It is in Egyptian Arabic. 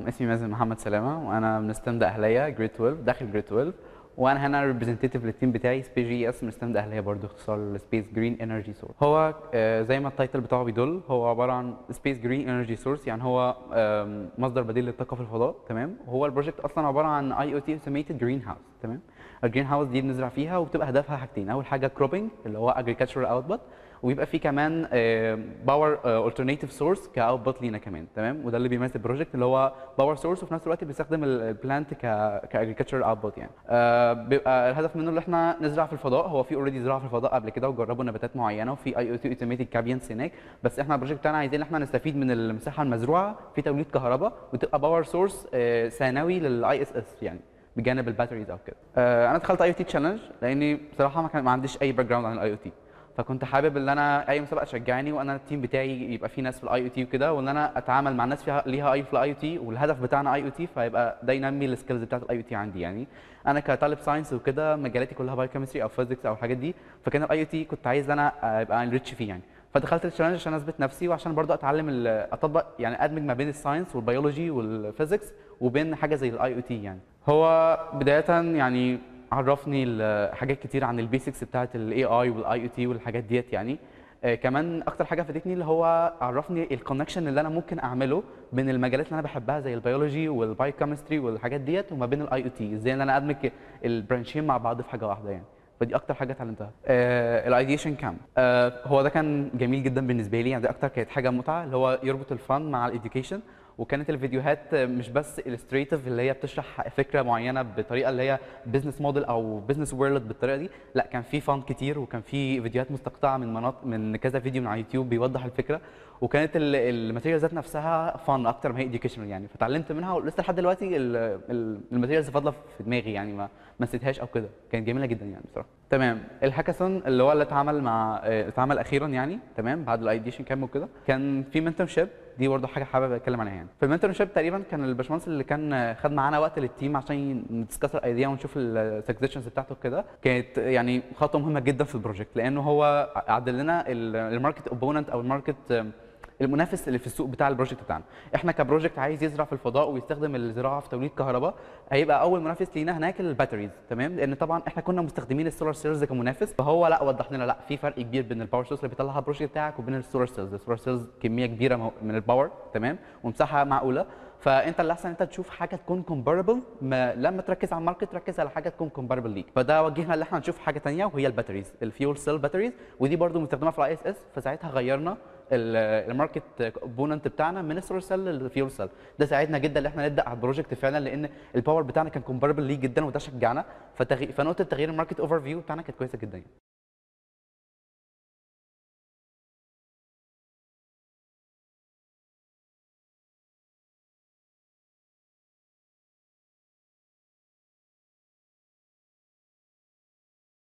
اسمي مازن محمد سلامه وانا من ستاند اهليه جريد 12 داخل جريد 12 وانا هنا ريبريزنتيف للتيم بتاعي سبيس جي اس من ستاند اهليه برضه اختصار سبيس جرين انرجي سورس هو آه، زي ما التايتل بتاعه بيدل هو عباره عن سبيس جرين انرجي سورس يعني هو آم، مصدر بديل للطاقه في الفضاء تمام وهو البروجكت اصلا عباره عن اي او تي اوتوميتد جرين هاوس تمام الجرين هاوس دي بنزرع فيها وبتبقى هدفها حاجتين اول حاجه كروبنج اللي هو اجريكلتشرال اوتبوت ويبقى في كمان باور الترناتيف سورس كاوتبوت لينا كمان تمام وده اللي بيميز البروجكت اللي هو باور سورس وفي نفس الوقت بيستخدم البلانت ك كاجريكلتشر اوتبوت يعني آه، بيبقى الهدف منه ان احنا نزرع في الفضاء هو في اوريدي زراعه في الفضاء قبل كده وجربوا نباتات معينه وفي اي او تي اوتوميتد كابينس هناك بس احنا البروجكت بتاعنا عايزين ان احنا نستفيد من المساحه المزروعه في توليد كهرباء وتبقى باور سورس ثانوي للاي اس اس يعني بجانب الباتريز او كده آه، انا دخلت اي او تي تشالنج لاني بصراحه ما كان ما عنديش اي باك جراوند عن الاي او تي فكنت حابب ان انا اي مسابقه تشجعني وانا التيم بتاعي يبقى فيه ناس في الاي او تي وكده وان انا اتعامل مع الناس فيها ليها اي في الاي او تي والهدف بتاعنا اي او تي فيبقى ده ينمي السكيلز بتاعت الاي او تي عندي يعني انا كطالب ساينس وكده مجالاتي كلها بايو كيمستري او فيزيكس او الحاجات دي فكان الاي او تي كنت عايز ان انا ابقى انريتش فيه يعني فدخلت التشالنج عشان اثبت نفسي وعشان برضو اتعلم ال- اطبق يعني ادمج ما بين الساينس والبيولوجي والفيزيكس وبين حاجه زي الاي او تي يعني هو بدايه يعني عرفني ال- حاجات كتير عن البيسكس بتاعت الاي اي والاي او تي والحاجات ديت يعني آه، كمان اكتر حاجه فادتني اللي هو عرفني الكونكشن اللي انا ممكن اعمله بين المجالات اللي انا بحبها زي البيولوجي والبايوكيمستري والحاجات ديت وما بين الاي او تي ازاي ان انا ادمج البرانشين مع بعض في حاجه واحده يعني فدي اكتر حاجه اتعلمتها آه الايديشن كامب آه هو ده كان جميل جدا بالنسبه لي يعني دي اكتر كانت حاجه متعه اللي هو يربط الفن مع الاديوكيشن وكانت الفيديوهات مش بس illustrative اللي هي بتشرح فكره معينه بطريقه اللي هي بزنس موديل او بزنس وورلد بالطريقه دي لا كان في فن كتير وكان في فيديوهات مستقطعه من مناطق من كذا فيديو من على يوتيوب بيوضح الفكره وكانت الماتيريال ذات نفسها فن اكتر ما هي educational يعني فتعلمت منها ولسه لحد دلوقتي الماتيريالز فاضله في دماغي يعني ما ما نسيتهاش او كده كانت جميله جدا يعني بصراحه تمام الهاكاثون اللي هو اللي اتعمل مع آه، اتعمل اخيرا يعني تمام بعد الايديشن كام وكده كان في منتور شيب دي برضه حاجه حابب اتكلم عنها يعني في المنتور شيب تقريبا كان الباشمهندس اللي كان آه، خد معانا وقت للتيم عشان ندسكس الايديا ونشوف السجستشنز بتاعته كده كانت يعني خطوه مهمه جدا في البروجكت لانه هو عدل لنا الماركت اوبوننت او الماركت المنافس اللي في السوق بتاع البروجكت بتاعنا احنا كبروجكت عايز يزرع في الفضاء ويستخدم الزراعه في توليد كهرباء هيبقى اول منافس لينا هناك الباتريز تمام لان طبعا احنا كنا مستخدمين السولار سيلز كمنافس فهو لا وضح لنا لا في فرق كبير بين الباور سورس اللي بيطلعها البروجكت بتاعك وبين السولار سيلز السولار سيلز كميه كبيره مو- من الباور تمام ومساحه معقوله فانت اللي احسن انت تشوف حاجه تكون كومباربل لما تركز على الماركت ركز على حاجه تكون كومباربل ليك فده وجهنا ان احنا نشوف حاجه ثانيه وهي الباتريز الفيول سيل باتريز ودي برضو مستخدمه في الاي اس اس فساعتها غيرنا ال- الماركت كومبوننت بتاعنا من السولار سيل للفيول سيل ده ساعدنا جدا ان احنا نبدا على البروجكت فعلا لان الباور بتاعنا كان كومباربل ليه جدا وده شجعنا فتغي... فنقطه تغيير الماركت اوفر فيو بتاعنا كانت كويسه جدا يعني.